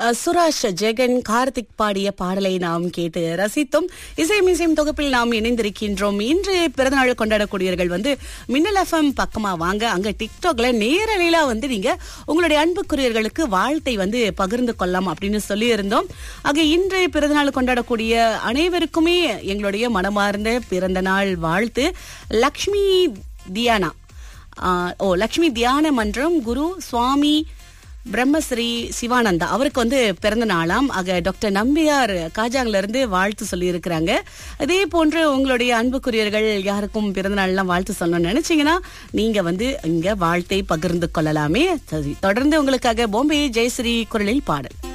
அஹ், சுராஷ் ஜெகன் கார்த்திக் பாடிய பாடலை நாம் கேட்டு ரசித்தோம் இசை மிசையும் தொகுப்பில் நாம் இணைந்திருக்கின்றோம் இன்று பிறந்தநாள் கொண்டாடக்கூடியவர்கள் வந்து மின்னல் எஃப்எம் பக்கமா வாங்க அங்க டிக்டாக்ல நேரலையில வந்து நீங்க உங்களுடைய அன்புக்குரியவர்களுக்கு வாழ்த்தை வந்து பகிர்ந்து கொள்ளலாம் அப்படின்னு சொல்லி இருந்தோம் ஆக இன்று பிறந்தநாள் கொண்டாடக்கூடிய அனைவருக்குமே எங்களுடைய மனமார்ந்த பிறந்த நாள் வாழ்த்து லக்ஷ்மி தியானா ஆஹ், ஓ லக்ஷ்மி தியான மன்றம் குரு சுவாமி பிரம்மஸ்ரீ சிவானந்தா அவருக்கு வந்து பிறந்த நாளாம் ஆக டாக்டர் நம்பியார் காஜாங்ல இருந்து வாழ்த்து சொல்லி இருக்கிறாங்க அதே போன்று உங்களுடைய அன்புக்குரியவர்கள் யாருக்கும் பிறந்த நாள்லாம் வாழ்த்து சொல்லணும்னு நினைச்சீங்கன்னா நீங்க வந்து இங்க வாழ்த்தை பகிர்ந்து கொள்ளலாமே சரி தொடர்ந்து உங்களுக்காக பாம்பே ஜெயஸ்ரீ குரலில் பாடல்